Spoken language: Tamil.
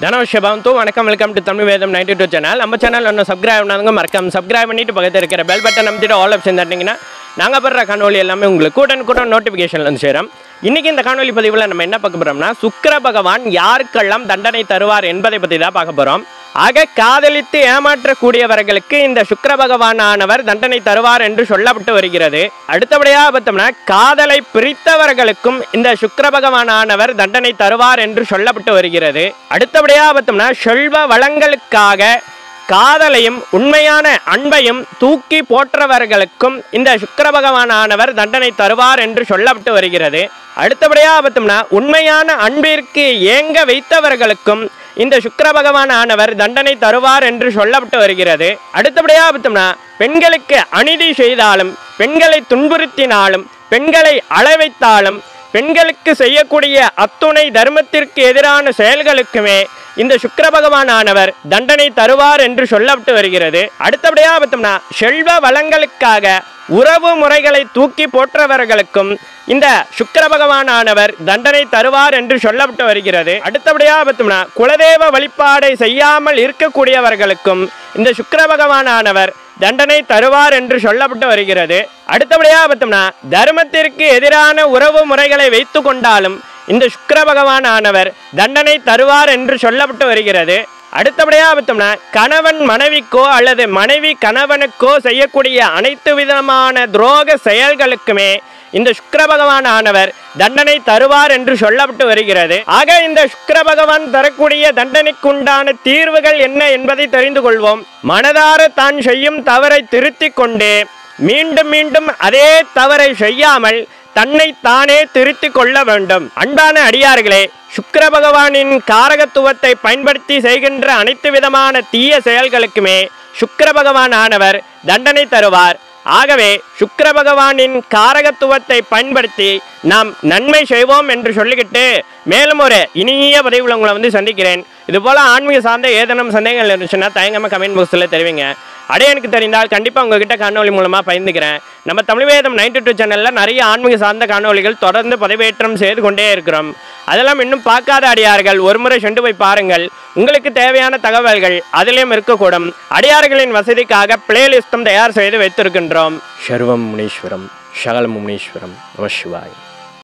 தனவஷபம் தூ வணக்கம் welcome to Tamil Vedham ninety two channel நம்ம சேனல் ஒன்று சப்ஸ்கிரைப் பண்ணாதவங்க மறக்காம சப்ஸ்கிரைப் பண்ணிட்டு பக்கத்தில் இருக்கிற பெல் பட்டன் அமைச்சிட்டு ஆல் ஆப்ஷன் தட்டிங்கன்னா நாங்கள் படுற காணொலி எல்லாமே உங்களுக்கு கூட்டன் கூட்டம் நோட்டிஃபிகேஷன் வந்து சேரும் இன்னைக்கு இந்த காணொலி பதிவில் நம்ம என்ன பார்க்க போகிறோம்னா சுக்கிர பகவான் யாருக்கெல்லாம் தண்டனை தருவார் என்பதை பற்றி தான் பார்க்க போகிறோம் ஆக காதலித்து ஏமாற்றக்கூடியவர்களுக்கு இந்த சுக்கிர பகவானானவர் தண்டனை தருவார் என்று சொல்லப்பட்டு வருகிறது அடுத்தபடியாக பார்த்தோம்னா காதலை பிரித்தவர்களுக்கும் இந்த சுக்கிர பகவானானவர் தண்டனை தருவார் என்று சொல்லப்பட்டு வருகிறது அடுத்தபடியாக பார்த்தோம்னா செல்வ வளங்களுக்காக காதலையும் உண்மையான அன்பையும் தூக்கி போற்றவர்களுக்கும் இந்த சுக்கிர பகவானானவர் தண்டனை தருவார் என்று சொல்லப்பட்டு வருகிறது அடுத்தபடியாக பார்த்தோம்னா உண்மையான அன்பிற்கு ஏங்க வைத்தவர்களுக்கும் இந்த சுக்கிர பகவானானவர் தண்டனை தருவார் என்று சொல்லப்பட்டு வருகிறது அடுத்தபடியாக பார்த்தோம்னா பெண்களுக்கு அநீதி செய்தாலும் பெண்களை துன்புறுத்தினாலும் பெண்களை அளவைத்தாலும் பெண்களுக்கு செய்யக்கூடிய அத்துணை தர்மத்திற்கு எதிரான செயல்களுக்குமே இந்த சுக்கிர பகவானானவர் தண்டனை தருவார் என்று சொல்லப்பட்டு வருகிறது அடுத்தபடியாக பார்த்தோம்னா செல்வ வளங்களுக்காக உறவு முறைகளை தூக்கி போற்றவர்களுக்கும் இந்த சுக்கிர பகவானானவர் தண்டனை தருவார் என்று சொல்லப்பட்டு வருகிறது அடுத்தபடியாக பார்த்தோம்னா குலதெய்வ வழிபாடை செய்யாமல் இருக்கக்கூடியவர்களுக்கும் இந்த சுக்கிர பகவானானவர் தண்டனை தருவார் என்று சொல்லப்பட்டு வருகிறது அடுத்தபடியாக பார்த்தோம்னா தர்மத்திற்கு எதிரான உறவு முறைகளை வைத்து கொண்டாலும் இந்த சுக்கிர பகவான் ஆனவர் தண்டனை தருவார் என்று சொல்லப்பட்டு வருகிறது அடுத்தபடியாக பார்த்தோம்னா கணவன் மனைவிக்கோ அல்லது மனைவி கணவனுக்கோ செய்யக்கூடிய அனைத்து விதமான துரோக செயல்களுக்குமே இந்த சுக்கிர பகவான் ஆனவர் தண்டனை தருவார் என்று சொல்லப்பட்டு வருகிறது ஆக இந்த சுக்கிர பகவான் தரக்கூடிய தண்டனைக்குண்டான தீர்வுகள் என்ன என்பதை தெரிந்து கொள்வோம் மனதார தான் செய்யும் தவறை திருத்திக் கொண்டு மீண்டும் மீண்டும் அதே தவறை செய்யாமல் தன்னை தானே திருத்திக் கொள்ள வேண்டும் அன்பான அடியார்களே சுக்கிர பகவானின் காரகத்துவத்தை பயன்படுத்தி செய்கின்ற அனைத்து விதமான தீய செயல்களுக்குமே சுக்கிர பகவான் ஆனவர் தண்டனை தருவார் ஆகவே சுக்கிர பகவானின் காரகத்துவத்தை பயன்படுத்தி நாம் நன்மை செய்வோம் என்று சொல்லிக்கிட்டு மேலும் ஒரு இனிய பதிவில் உங்களை வந்து சந்திக்கிறேன் இது போல ஆன்மீக சார்ந்த ஏதேனும் சந்தேகங்கள் இருந்துச்சுன்னா தயங்காம கமெண்ட் பாக்ஸில் தெரிவிங்க அடைய எனக்கு தெரிந்தால் கண்டிப்பாக உங்ககிட்ட காணொலி மூலமாக பகிர்ந்துக்கிறேன் நம்ம தமிழ் வேதம் நைன்டி டூ சேனலில் நிறைய ஆன்மீக சார்ந்த காணொலிகள் தொடர்ந்து பதிவேற்றம் செய்து கொண்டே இருக்கிறோம் அதெல்லாம் இன்னும் பார்க்காத அடியார்கள் ஒரு முறை சென்று போய் பாருங்கள் உங்களுக்கு தேவையான தகவல்கள் அதிலையும் இருக்கக்கூடும் அடியார்களின் வசதிக்காக பிளேலிஸ்டும் தயார் செய்து வைத்திருக்கின்றோம் சர்வம் முனீஸ்வரம் சகல முனீஸ்வரம் நம சிவாய்